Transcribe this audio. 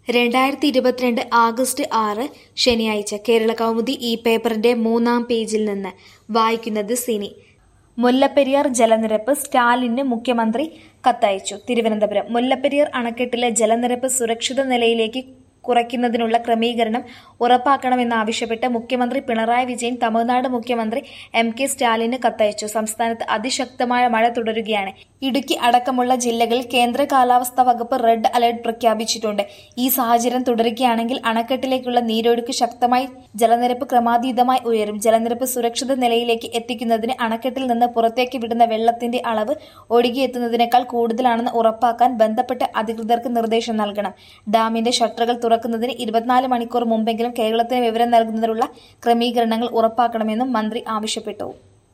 രണ്ടായിരത്തി ഇരുപത്തിരണ്ട് ആഗസ്റ്റ് ആറ് ശനിയാഴ്ച കേരള കൗമുദി ഈ പേപ്പറിന്റെ മൂന്നാം പേജിൽ നിന്ന് വായിക്കുന്നത് സിനി മുല്ലപ്പെരിയാർ ജലനിരപ്പ് സ്റ്റാലിന് മുഖ്യമന്ത്രി കത്തയച്ചു തിരുവനന്തപുരം മുല്ലപ്പെരിയാർ അണക്കെട്ടിലെ ജലനിരപ്പ് സുരക്ഷിത നിലയിലേക്ക് കുറയ്ക്കുന്നതിനുള്ള ക്രമീകരണം ഉറപ്പാക്കണമെന്നാവശ്യപ്പെട്ട് മുഖ്യമന്ത്രി പിണറായി വിജയൻ തമിഴ്നാട് മുഖ്യമന്ത്രി എം കെ സ്റ്റാലിന് കത്തയച്ചു സംസ്ഥാനത്ത് അതിശക്തമായ മഴ തുടരുകയാണ് ഇടുക്കി അടക്കമുള്ള ജില്ലകളിൽ കേന്ദ്ര കാലാവസ്ഥാ വകുപ്പ് റെഡ് അലർട്ട് പ്രഖ്യാപിച്ചിട്ടുണ്ട് ഈ സാഹചര്യം തുടരുകയാണെങ്കിൽ അണക്കെട്ടിലേക്കുള്ള നീരൊഴുക്ക് ശക്തമായി ജലനിരപ്പ് ക്രമാതീതമായി ഉയരും ജലനിരപ്പ് സുരക്ഷിത നിലയിലേക്ക് എത്തിക്കുന്നതിന് അണക്കെട്ടിൽ നിന്ന് പുറത്തേക്ക് വിടുന്ന വെള്ളത്തിന്റെ അളവ് ഒഴുകിയെത്തുന്നതിനേക്കാൾ കൂടുതലാണെന്ന് ഉറപ്പാക്കാൻ ബന്ധപ്പെട്ട അധികൃതർക്ക് നിർദ്ദേശം നൽകണം ഡാമിന്റെ ഷട്ടറുകൾ തുറക്കുന്നതിന് ഇരുപത്തിനാല് മണിക്കൂർ മുമ്പെങ്കിലും കേരളത്തിന് വിവരം നൽകുന്നതിനുള്ള ക്രമീകരണങ്ങൾ ഉറപ്പാക്കണമെന്നും മന്ത്രി ആവശ്യപ്പെട്ടു